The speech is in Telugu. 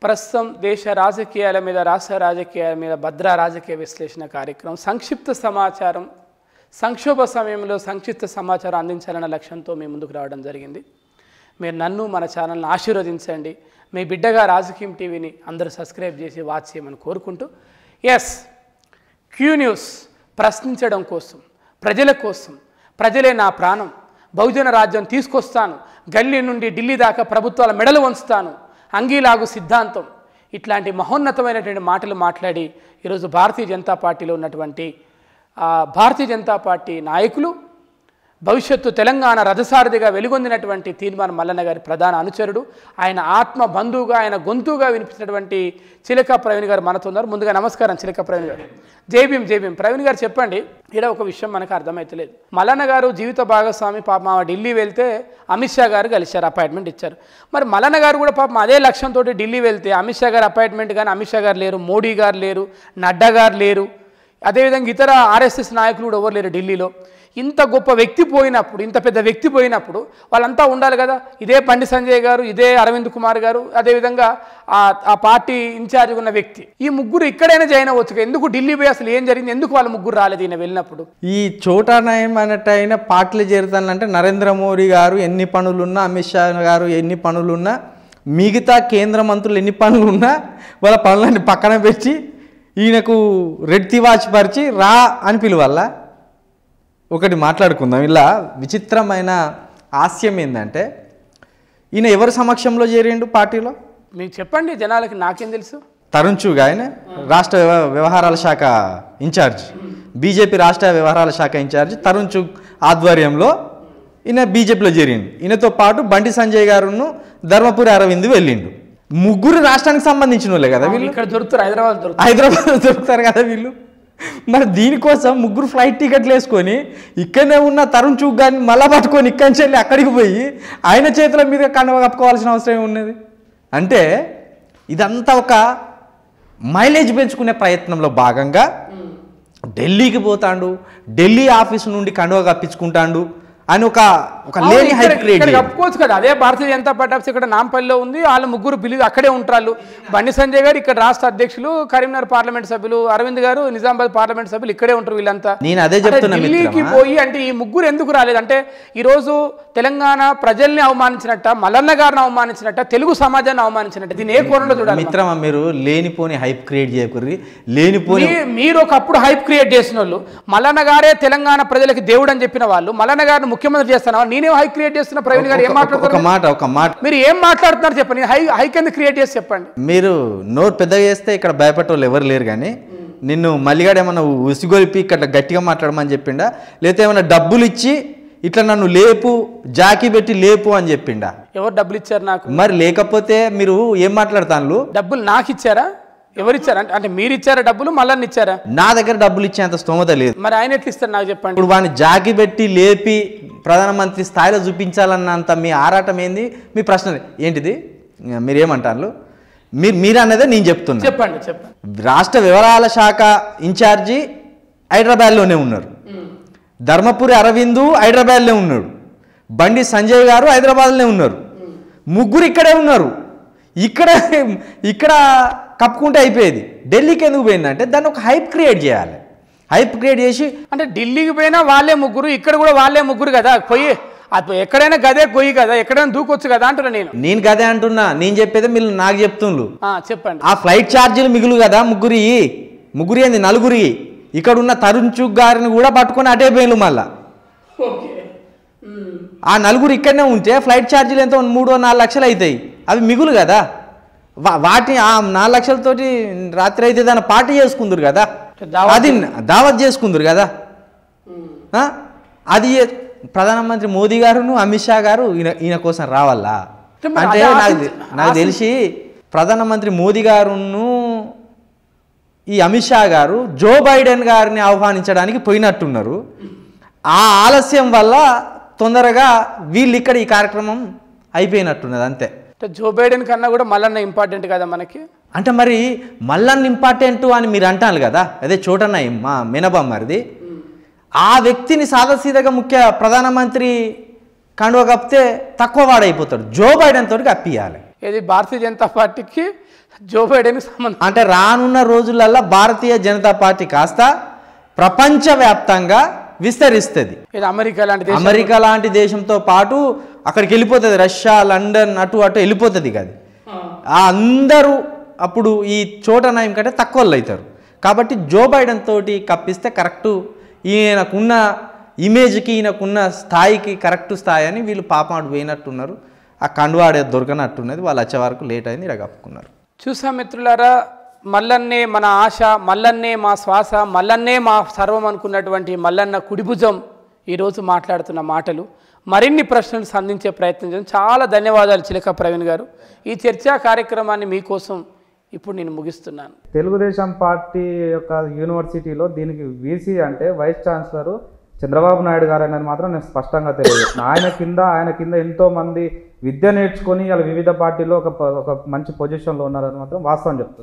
ప్రస్తుతం దేశ రాజకీయాల మీద రాష్ట్ర రాజకీయాల మీద భద్ర రాజకీయ విశ్లేషణ కార్యక్రమం సంక్షిప్త సమాచారం సంక్షోభ సమయంలో సంక్షిప్త సమాచారం అందించాలన్న లక్ష్యంతో మీ ముందుకు రావడం జరిగింది మీరు నన్ను మన ఛానల్ని ఆశీర్వదించండి మీ బిడ్డగా రాజకీయం టీవీని అందరూ సబ్స్క్రైబ్ చేసి వాచ్ చేయమని కోరుకుంటూ ఎస్ క్యూ న్యూస్ ప్రశ్నించడం కోసం ప్రజల కోసం ప్రజలే నా ప్రాణం బహుజన రాజ్యం తీసుకొస్తాను గల్లీ నుండి ఢిల్లీ దాకా ప్రభుత్వాల మెడలు వంచుతాను అంగీలాగు సిద్ధాంతం ఇట్లాంటి మహోన్నతమైనటువంటి మాటలు మాట్లాడి ఈరోజు భారతీయ జనతా పార్టీలో ఉన్నటువంటి ఆ, భారతీయ జనతా పార్టీ నాయకులు భవిష్యత్తు తెలంగాణ రథసారథిగా వెలుగొందినటువంటి తీర్మానం మల్లన్న గారి ప్రధాన అనుచరుడు ఆయన ఆత్మ బంధువుగా ఆయన గొంతుగా వినిపించినటువంటి చిలక ప్రవీణ్ గారు మనతో ఉన్నారు ముందుగా నమస్కారం చిలక ప్రవీణ్ గారు జైభీం జైభీం ప్రవీణ్ గారు చెప్పండి ఇక్కడ ఒక విషయం మనకు అర్థమైతలేదు మల్లన్న గారు జీవిత భాగస్వామి పాపం ఆమె ఢిల్లీ వెళ్తే అమిత్ షా గారు కలిశారు అపాయింట్మెంట్ ఇచ్చారు మరి మల్లన్న గారు కూడా పాపం అదే లక్ష్యంతో ఢిల్లీ వెళ్తే అమిత్ షా గారు అపాయింట్మెంట్ కానీ అమిత్ షా గారు లేరు మోడీ గారు లేరు నడ్డా గారు లేరు అదేవిధంగా ఇతర ఆర్ఎస్ఎస్ నాయకులు కూడా ఎవరు లేరు ఢిల్లీలో ఇంత గొప్ప వ్యక్తి పోయినప్పుడు ఇంత పెద్ద వ్యక్తి పోయినప్పుడు వాళ్ళంతా ఉండాలి కదా ఇదే బండి సంజయ్ గారు ఇదే అరవింద్ కుమార్ గారు అదేవిధంగా ఆ ఆ పార్టీ ఇన్ఛార్జ్ ఉన్న వ్యక్తి ఈ ముగ్గురు ఇక్కడైనా జాయిన్ అవ్వచ్చు ఎందుకు ఢిల్లీ పోయి అసలు ఏం జరిగింది ఎందుకు వాళ్ళ ముగ్గురు రాలేదు ఈయన వెళ్ళినప్పుడు ఈ చోటా నయం అన్నట్టయిన పార్టీలు చేరుతానంటే నరేంద్ర మోడీ గారు ఎన్ని పనులున్నా అమిత్ షా గారు ఎన్ని పనులున్నా మిగతా కేంద్ర మంత్రులు ఎన్ని పనులున్నా వాళ్ళ పనులన్నీ పక్కన పెట్టి ఈయనకు రెడ్ తివాచ్ పరిచి రా అని పిలువల్ల ఒకటి మాట్లాడుకుందాం ఇలా విచిత్రమైన హాస్యం ఏంటంటే ఈయన ఎవరి సమక్షంలో చేరిండు పార్టీలో మీకు చెప్పండి జనాలకి నాకేం తెలుసు తరుణ్ చూగ్ ఆయన రాష్ట్ర వ్యవ- వ్యవహారాల శాఖ ఇన్ఛార్జ్ బీజేపీ రాష్ట్ర వ్యవహారాల శాఖ ఇన్ఛార్జ్ తరుణ్ చూగ్ ఆధ్వర్యంలో ఈయన బీజేపీలో చేరిండు ఈయనతో పాటు బండి సంజయ్ గారును ధర్మపురి అరవింద్ వెళ్ళిండు ముగ్గురు రాష్ట్రానికి సంబంధించిన వాళ్ళే కదా వీళ్ళు ఇక్కడ దొరుకుతారు హైదరాబాద్ దొరుకుతారు హైదరాబాద్ దొరుకుతారు కదా వీళ్ళు మరి దీనికోసం ముగ్గురు ఫ్లైట్ టికెట్లు వేసుకొని ఇక్కడనే ఉన్న తరుణ్ చూగ్ గారిని మళ్ళా పట్టుకొని ఇక్కడి నుంచి వెళ్ళి అక్కడికి పోయి ఆయన చేతుల మీద కండవ కప్పుకోవాల్సిన అవసరం ఉన్నది అంటే ఇదంతా ఒక మైలేజ్ పెంచుకునే ప్రయత్నంలో భాగంగా ఢిల్లీకి పోతాండు ఢిల్లీ ఆఫీస్ నుండి కండువ కప్పించుకుంటాండు అని ఒక ఒక లేని హైప్ క్రియేట్ ఇక్కడ కప్పుకోవచ్చు కదా అదే భారతీయ జనతా పార్టీ ఆఫీస్ ఇక్కడ నాంపల్లిలో ఉంది వాళ్ళ ముగ్గురు పిలిచి అక్కడే ఉంటారు బండి సంజయ్ గారు ఇక్కడ రాష్ట్ర అధ్యక్షులు కరీంనగర్ పార్లమెంట్ సభ్యులు అరవింద్ గారు నిజామాబాద్ పార్లమెంట్ సభ్యులు ఇక్కడే ఉంటారు వీళ్ళంతా నేను అదే అంటే చెప్తున్నా ఢిల్లీకి మిత్రమా. పోయి అంటే ఈ ముగ్గురు ఎందుకు రాలేదు అంటే ఈరోజు తెలంగాణ ప్రజల్ని అవమానించినట్ట మల్లన్న గారిని అవమానించినట్ట తెలుగు సమాజాన్ని అవమానించినట్ట దీని ఏ కోణంలో చూడాలి మిత్రమా మీరు లేనిపోని హైప్ క్రియేట్ చేయకుర్రి లేనిపోని మీ- మీరు ఒకప్పుడు హైప్ క్రియేట్ చేసిన వాళ్ళు మల్లన్న గారే తెలంగాణ ప్రజలకి దేవుడు అని చెప్పిన వాళ్ళు మల్లన్న గారిని ముఖ్యమంత్రి చేస్తున్నా నేనేం హై క్రియేట్ చేస్తున్నా ప్రవీణ్ గారు ఏం ఒక- ఒక మాట్లాడుతున్నారు మాట ఒక మాట మీరు ఏం మాట్లాడుతున్నారు చెప్పండి హై హై కింద క్రియేట్ చేసి చెప్పండి మీరు నోరు పెద్దగా చేస్తే ఇక్కడ భయపడేవాళ్ళు ఎవరు లేరు కానీ నిన్ను మల్లిగాడు ఏమన్నా ఉసిగొలిపి ఇక్కడ గట్టిగా మాట్లాడమని చెప్పిండా లేకపోతే ఏమన్నా డబ్బులు ఇచ్చి ఇట్లా నన్ను లేపు జాకీ పెట్టి లేపు అని చెప్పిండా ఎవరు డబ్బులు ఇచ్చారు నాకు మరి లేకపోతే మీరు ఏం మాట్లాడతాను డబ్బులు నాకు ఇచ్చారా ఎవరు ఇచ్చారా అంటే- అంటే మీరు ఇచ్చారా డబ్బులు మల్లన్న ఇచ్చారా నా దగ్గర డబ్బులు ఇచ్చేంత స్తోమత లేదు మరి ఆయన ఎట్లా ఇస్తారు నాకు చెప్పండి ఇప్పుడు వాడిని జాకి పెట్టి లేపి ప్రధానమంత్రి స్థాయిలో చూపించాలన్నంత మీ ఆరాటం ఏంది మీ ప్రశ్న ఏంటిది మీరేమంటారు మీరు మీరు అన్నదే నేను చెప్తున్నా చెప్పండి చెప్పండి రాష్ట్ర వివరాల శాఖ ఇన్ఛార్జి హైదరాబాద్లోనే ఉన్నారు ధర్మపురి అరవిందు హైదరాబాద్లో ఉన్నాడు బండి సంజయ్ గారు హైదరాబాద్లోనే ఉన్నారు ముగ్గురు ఇక్కడే ఉన్నారు ఇక్కడ ఇక్కడ కప్పుకుంటే అయిపోయేది ఢిల్లీకి ఎందుకు పోయిందంటే దాన్ని ఒక హైప్ క్రియేట్ చేయాలి హైప్ క్రియేట్ చేసి అంటే ఢిల్లీకి పోయినా వాళ్ళే ముగ్గురు ఇక్కడ కూడా వాళ్ళే ముగ్గురు కదా పోయి అది ఎక్కడైనా గదే కొయ్యి కదా ఎక్కడైనా దూకొచ్చు కదా అంటున్నా నేను నేను కదే అంటున్నా నేను చెప్పేది మీరు నాకు చెప్తుండ్రు ఆ, చెప్పండి ఆ ఫ్లైట్ ఛార్జీలు మిగులు కదా ముగ్గురి ముగ్గురి ఏంది నలుగురి ఇక్కడ ఉన్న తరుణ్ చుక్ గారిని కూడా పట్టుకొని అటే పోయిన్లు మళ్ళా ఆ నలుగురు ఇక్కడనే ఉంటే ఫ్లైట్ ఛార్జీలు ఎంతో మూడు నాలుగు లక్షలు అవుతాయి అవి మిగులు కదా వా- వాటిని ఆ నాలుగు లక్షలతోటి రాత్రి అయితే దాన్ని పార్టీ చేసుకుందరు కదా దావత్ అది దావత్ చేసుకుందరు కదా ఆ? అది ఏ- ప్రధానమంత్రి మోదీ గారును అమిత్ షా గారు ఈయన ఈయన కోసం రావాలా అంటే మరి అంటే అదే నాకు ఆశించి- తె- నాకు తెలిసి ప్రధానమంత్రి మోదీ గారును ఈ అమిత్ షా గారు జో బైడెన్ గారిని ఆహ్వానించడానికి పోయినట్టున్నారు ఆ ఆలస్యం వల్ల తొందరగా వీళ్ళు ఇక్కడ ఈ కార్యక్రమం అయిపోయినట్టున్నది అంతే అంటే జో బైడెన్ కన్నా కూడా మల్లన్న ఇంపార్టెంట్ కదా మనకి అంటే మరి మల్లన్న ఇంపార్టెంట్ అని మీరు అంటాను కదా అదే చోటన్న మా మినబామ్మరిది ఆ వ్యక్తిని సాదాసీదగా ముఖ్య ప్రధానమంత్రి కండువ కప్పితే తక్కువ వాడైపోతాడు జో బైడెన్ తోటి కప్పియాలి ఇది భారతీయ జనతా పార్టీకి జో బైడెన్ సంబంధం అంటే రానున్న రోజులల్లో భారతీయ జనతా పార్టీ కాస్త ప్రపంచవ్యాప్తంగా విస్తరిస్తుంది ఇది అమెరికా లాంటి దేశం అమెరికా లాంటి దేశంతో పాటు అక్కడికి వెళ్ళిపోతుంది రష్యా లండన్ అటు అటు వెళ్ళిపోతుంది కాదు ఆ అందరూ అప్పుడు ఈ చోట నయం కంటే తక్కువ వాళ్ళు అవుతారు కాబట్టి జో బైడెన్ తోటి కప్పిస్తే కరెక్టు ఈయనకున్న ఇమేజ్కి ఈయనకున్న స్థాయికి కరెక్ట్ స్థాయి అని వీళ్ళు పాపం పోయినట్టున్నారు ఆ కండువాడే దొరకనట్టున్నది వాళ్ళు వచ్చే వరకు లేట్ అయింది ఇలా కప్పుకున్నారు చూసా మిత్రులారా మల్లన్నే మన ఆశ మల్లన్నే మా శ్వాస మల్లన్నే మా సర్వం అనుకున్నటువంటి మల్లన్న కుడిభుజం ఈరోజు మాట్లాడుతున్న మాటలు మరిన్ని ప్రశ్నలు సంధించే ప్రయత్నం చేద్దాం చాలా ధన్యవాదాలు చిలక ప్రవీణ్ గారు ఈ చర్చా కార్యక్రమాన్ని మీకోసం ఇప్పుడు నేను ముగిస్తున్నాను తెలుగుదేశం పార్టీ యొక్క యూనివర్సిటీలో దీనికి వీసీ అంటే వైస్ ఛాన్సలర్ చంద్రబాబు నాయుడు గారు అనేది మాత్రం నేను స్పష్టంగా తెలియదు ఆయన కింద ఆయన కింద ఎంతో మంది విద్య నేర్చుకొని ఇలా వివిధ పార్టీలో ఒక ప- ఒక మంచి పొజిషన్లో ఉన్నారని మాత్రం వాస్తవం చెప్తున్నాను